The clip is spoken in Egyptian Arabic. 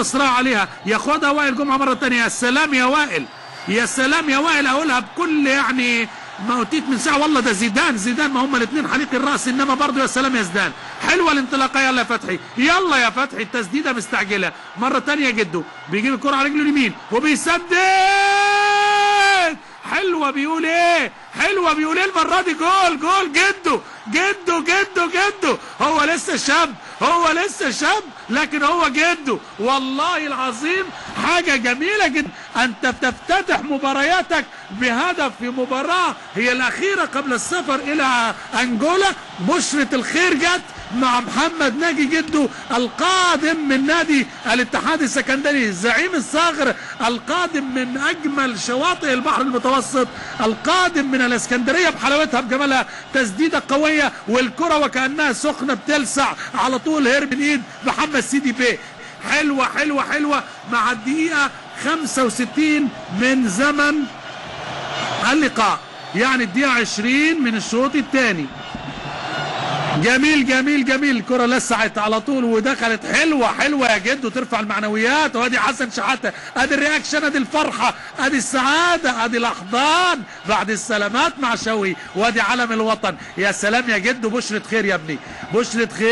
اصرار عليها ياخدها وائل جمعه مره ثانيه يا سلام يا وائل يا سلام يا وائل اقولها بكل يعني ما اوتيت من ساعه والله ده زيدان زيدان ما هم الاثنين حليق الراس انما برضه يا سلام يا زيدان حلوه الانطلاقه يلا يا فتحي يلا يا فتحي التسديده مستعجله مره ثانيه جده بيجيب الكره على رجله اليمين وبيسدد حلوه بيقول ايه حلوه بيقول ايه المره دي جول جول جده جده جده جده هو لسه شاب هو لسه شاب لكن هو جده والله العظيم حاجة جميلة جدا أنت تفتتح مبارياتك بهدف في مباراة هي الأخيرة قبل السفر إلى أنجولا بشرة الخير جت مع محمد ناجي جده القادم من نادي الاتحاد السكندري الزعيم الصاغر القادم من أجمل شواطئ البحر المتوسط القادم من الاسكندرية بحلاوتها بجمالها تسديدة قوية والكرة وكأنها سخنة بتلسع على طول هرب من ايد محمد سيدي بيه حلوة حلوة حلوة مع الدقيقة 65 من زمن اللقاء يعني الدقيقة 20 من الشوط الثاني جميل جميل جميل الكرة لسعت على طول ودخلت حلوة حلوة يا جد وترفع المعنويات وادي حسن شحاتة ادي الرياكشن ادي الفرحة ادي السعادة ادي الاحضان بعد السلامات مع شوقي وادي علم الوطن يا سلام يا جد بشرة خير يا ابني بشرة خير